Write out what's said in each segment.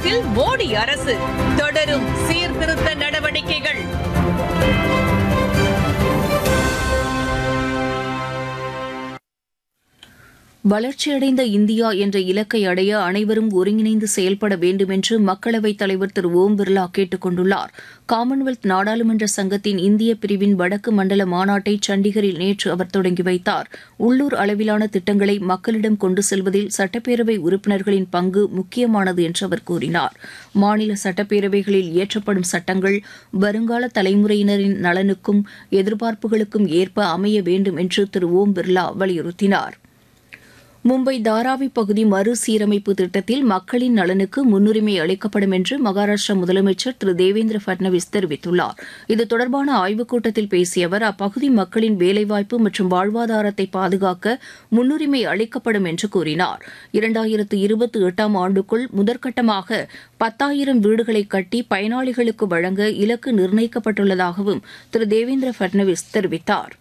தமிழகத்தில் மோடி அரசு தொடரும் சீர்திருத்த நடவடிக்கைகள் வளர்ச்சியடைந்த இந்தியா என்ற இலக்கை அடைய அனைவரும் ஒருங்கிணைந்து செயல்பட வேண்டும் என்று மக்களவைத் தலைவர் திரு ஓம் பிர்லா கேட்டுக் கொண்டுள்ளார் காமன்வெல்த் நாடாளுமன்ற சங்கத்தின் இந்திய பிரிவின் வடக்கு மண்டல மாநாட்டை சண்டிகரில் நேற்று அவர் தொடங்கி வைத்தார் உள்ளூர் அளவிலான திட்டங்களை மக்களிடம் கொண்டு செல்வதில் சட்டப்பேரவை உறுப்பினர்களின் பங்கு முக்கியமானது என்று அவர் கூறினார் மாநில சட்டப்பேரவைகளில் இயற்றப்படும் சட்டங்கள் வருங்கால தலைமுறையினரின் நலனுக்கும் எதிர்பார்ப்புகளுக்கும் ஏற்ப அமைய வேண்டும் என்று திரு ஓம் பிர்லா வலியுறுத்தினார் மும்பை தாராவி பகுதி மறுசீரமைப்பு திட்டத்தில் மக்களின் நலனுக்கு முன்னுரிமை அளிக்கப்படும் என்று மகாராஷ்டிரா முதலமைச்சர் திரு தேவேந்திர பட்னவிஸ் தெரிவித்துள்ளார் இது தொடர்பான ஆய்வுக் கூட்டத்தில் பேசிய அவர் அப்பகுதி மக்களின் வேலைவாய்ப்பு மற்றும் வாழ்வாதாரத்தை பாதுகாக்க முன்னுரிமை அளிக்கப்படும் என்று கூறினார் இரண்டாயிரத்து இருபத்தி எட்டாம் ஆண்டுக்குள் முதற்கட்டமாக பத்தாயிரம் வீடுகளை கட்டி பயனாளிகளுக்கு வழங்க இலக்கு நிர்ணயிக்கப்பட்டுள்ளதாகவும் திரு தேவேந்திர பட்னவிஸ் தெரிவித்தார்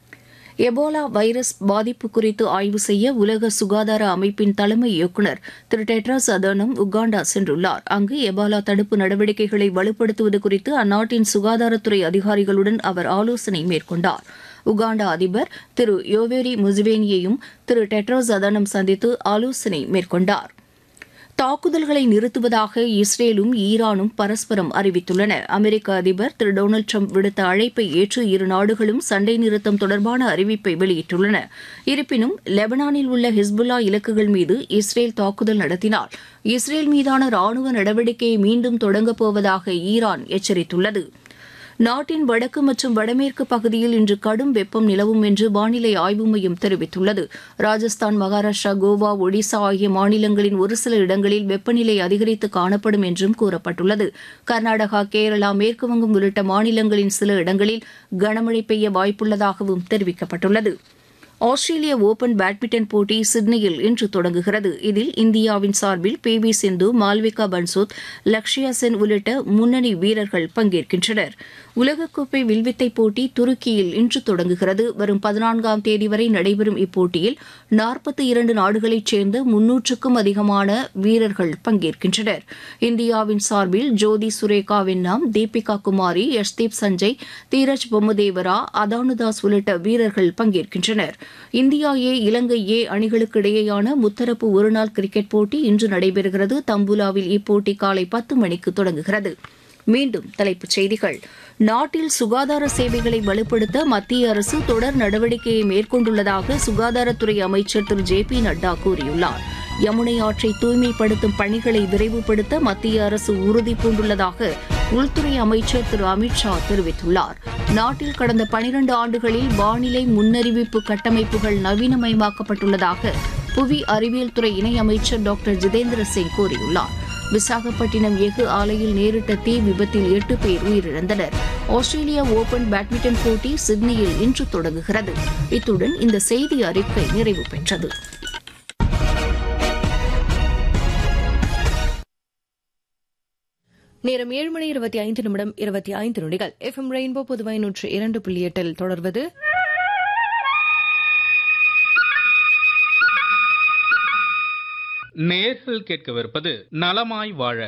எபோலா வைரஸ் பாதிப்பு குறித்து ஆய்வு செய்ய உலக சுகாதார அமைப்பின் தலைமை இயக்குநர் திரு டெட்ராஸ் அதனம் உகாண்டா சென்றுள்ளார் அங்கு எபோலா தடுப்பு நடவடிக்கைகளை வலுப்படுத்துவது குறித்து அந்நாட்டின் சுகாதாரத்துறை அதிகாரிகளுடன் அவர் ஆலோசனை மேற்கொண்டார் உகாண்டா அதிபர் திரு யோவேரி முசுவேனியையும் திரு டெட்ராஸ் அதனம் சந்தித்து ஆலோசனை மேற்கொண்டார் தாக்குதல்களை நிறுத்துவதாக இஸ்ரேலும் ஈரானும் பரஸ்பரம் அறிவித்துள்ளன அமெரிக்க அதிபர் திரு டொனால்டு ட்ரம்ப் விடுத்த அழைப்பை ஏற்று இரு நாடுகளும் சண்டை நிறுத்தம் தொடர்பான அறிவிப்பை வெளியிட்டுள்ளன இருப்பினும் லெபனானில் உள்ள ஹிஸ்புல்லா இலக்குகள் மீது இஸ்ரேல் தாக்குதல் நடத்தினால் இஸ்ரேல் மீதான ராணுவ நடவடிக்கையை மீண்டும் தொடங்கப் போவதாக ஈரான் எச்சரித்துள்ளது நாட்டின் வடக்கு மற்றும் வடமேற்கு பகுதியில் இன்று கடும் வெப்பம் நிலவும் என்று வானிலை ஆய்வு மையம் தெரிவித்துள்ளது ராஜஸ்தான் மகாராஷ்டிரா கோவா ஒடிசா ஆகிய மாநிலங்களின் ஒரு சில இடங்களில் வெப்பநிலை அதிகரித்து காணப்படும் என்றும் கூறப்பட்டுள்ளது கர்நாடகா கேரளா மேற்குவங்கம் உள்ளிட்ட மாநிலங்களின் சில இடங்களில் கனமழை பெய்ய வாய்ப்புள்ளதாகவும் தெரிவிக்கப்பட்டுள்ளது ஆஸ்திரேலிய ஓபன் பேட்மிண்டன் போட்டி சிட்னியில் இன்று தொடங்குகிறது இதில் இந்தியாவின் சார்பில் பி வி சிந்து மால்விகா பன்சோத் லக்ஷயா சென் உள்ளிட்ட முன்னணி வீரர்கள் பங்கேற்கின்றனர் உலகக்கோப்பை வில்வித்தை போட்டி துருக்கியில் இன்று தொடங்குகிறது வரும் பதினான்காம் தேதி வரை நடைபெறும் இப்போட்டியில் நாற்பத்தி இரண்டு நாடுகளைச் சேர்ந்த முன்னூற்றுக்கும் அதிகமான வீரர்கள் பங்கேற்கின்றனர் இந்தியாவின் சார்பில் ஜோதி சுரேகா வென்னாம் தீபிகா குமாரி யஷ்தீப் சஞ்சய் தீரஜ் பொம்மதேவரா அதானுதாஸ் உள்ளிட்ட வீரர்கள் பங்கேற்கின்றனர் இந்தியா ஏ இலங்கை ஏ அணிகளுக்கு இடையேயான முத்தரப்பு ஒருநாள் கிரிக்கெட் போட்டி இன்று நடைபெறுகிறது தம்புலாவில் இப்போட்டி காலை பத்து மணிக்கு தொடங்குகிறது மீண்டும் தலைப்புச் செய்திகள் நாட்டில் சுகாதார சேவைகளை வலுப்படுத்த மத்திய அரசு தொடர் நடவடிக்கையை மேற்கொண்டுள்ளதாக சுகாதாரத்துறை அமைச்சர் திரு ஜே பி நட்டா கூறியுள்ளார் யமுனை ஆற்றை தூய்மைப்படுத்தும் பணிகளை விரைவுபடுத்த மத்திய அரசு உறுதி பூண்டுள்ளதாக உள்துறை அமைச்சர் திரு அமித்ஷா தெரிவித்துள்ளார் நாட்டில் கடந்த பனிரண்டு ஆண்டுகளில் வானிலை முன்னறிவிப்பு கட்டமைப்புகள் நவீனமயமாக்கப்பட்டுள்ளதாக புவி அறிவியல் துறை இணையமைச்சர் டாக்டர் ஜிதேந்திர சிங் கூறியுள்ளார் விசாகப்பட்டினம் எஃகு ஆலையில் நேரிட்ட தீ விபத்தில் எட்டு பேர் உயிரிழந்தனர் ஆஸ்திரேலியா ஓபன் பேட்மிண்டன் போட்டி சிட்னியில் இன்று தொடங்குகிறது இத்துடன் இந்த செய்தி அறிக்கை நிறைவு பெற்றது நேரம் ஏழு மணி இருபத்தி ஐந்து நிமிடம் இருபத்தி ஐந்து நொடிகள் எஃப்எம் ரெயின்போ புதுவை நூற்று இரண்டு புள்ளி எட்டில் தொடர்வது நேர்கள் கேட்கவிருப்பது நலமாய் வாழ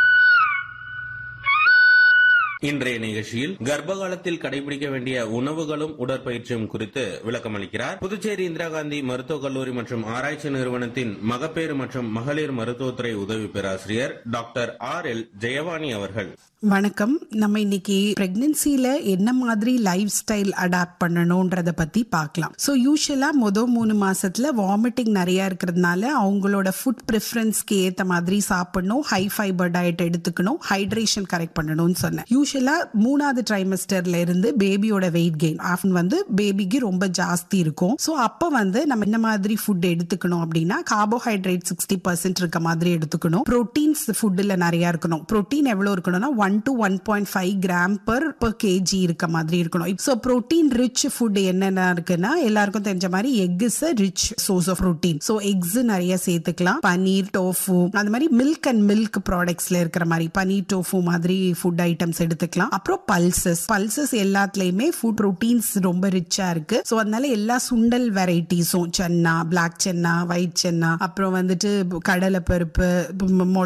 இன்றைய நிகழ்ச்சியில் கர்ப்ப காலத்தில் கடைபிடிக்க வேண்டிய உணவுகளும் உடற்பயிற்சியும் குறித்து விளக்கமளிக்கிறார் புதுச்சேரி இந்திரா காந்தி மருத்துவக் கல்லூரி மற்றும் ஆராய்ச்சி நிறுவனத்தின் மகப்பேறு மற்றும் மகளிர் மருத்துவத்துறை உதவி பேராசிரியர் டாக்டர் ஆர் எல் ஜெயவாணி அவர்கள் வணக்கம் நம்ம இன்னைக்கு பிரெக்னன்சில என்ன மாதிரி லைஃப் ஸ்டைல் அடாப்ட் பண்ணணும்ன்றத பத்தி பார்க்கலாம் ஸோ யூஸ்வலா மொதல் மூணு மாசத்துல வாமிட்டிங் நிறைய இருக்கிறதுனால அவங்களோட ஃபுட் ப்ரிஃபரன்ஸ்க்கு ஏத்த மாதிரி சாப்பிடணும் ஹை ஃபைபர் டயட் எடுத்துக்கணும் ஹைட்ரேஷன் கரெக்ட் பண்ணணும்னு சொன்னேன் யூஸ்வலா மூணாவது ட்ரைமஸ்டர்ல இருந்து பேபியோட வெயிட் கெயின் ஆஃப் வந்து பேபிக்கு ரொம்ப ஜாஸ்தி இருக்கும் ஸோ அப்போ வந்து நம்ம என்ன மாதிரி ஃபுட் எடுத்துக்கணும் அப்படின்னா கார்போஹைட்ரேட் சிக்ஸ்டி பர்சன்ட் இருக்க மாதிரி எடுத்துக்கணும் ப்ரோட்டீன்ஸ் ஃபுட்டில் நிறைய இருக்கணும் ப்ரோட்டீன் எவ்வளோ இருக்கணும்னா one to one point five gram per per kg இருக்க மாதிரி இருக்கணும் ஸோ ப்ரோட்டீன் ரிச் ஃபுட் என்னென்ன இருக்குன்னா எல்லாருக்கும் தெரிஞ்ச மாதிரி egg is a rich source of protein so eggs நிறைய சேர்த்துக்கலாம் பனீர் டோஃபு அந்த மாதிரி மில்க் அண்ட் மில்க் ப்ராடக்ட்ஸ்ல இருக்கிற மாதிரி பனீர் டோஃபு மாதிரி ஃபுட் ஐட்டம்ஸ் எடுத்துக்கலாம் அப்புறம் பல்சஸ் பல்சஸ் எல்லாத்துலயுமே ஃபுட் ப்ரோட்டீன்ஸ் ரொம்ப ரிச்சா இருக்கு ஸோ அதனால எல்லா சுண்டல் வெரைட்டிஸும் சென்னா பிளாக் சென்னா ஒயிட் சென்னா அப்புறம் வந்துட்டு கடலை பருப்பு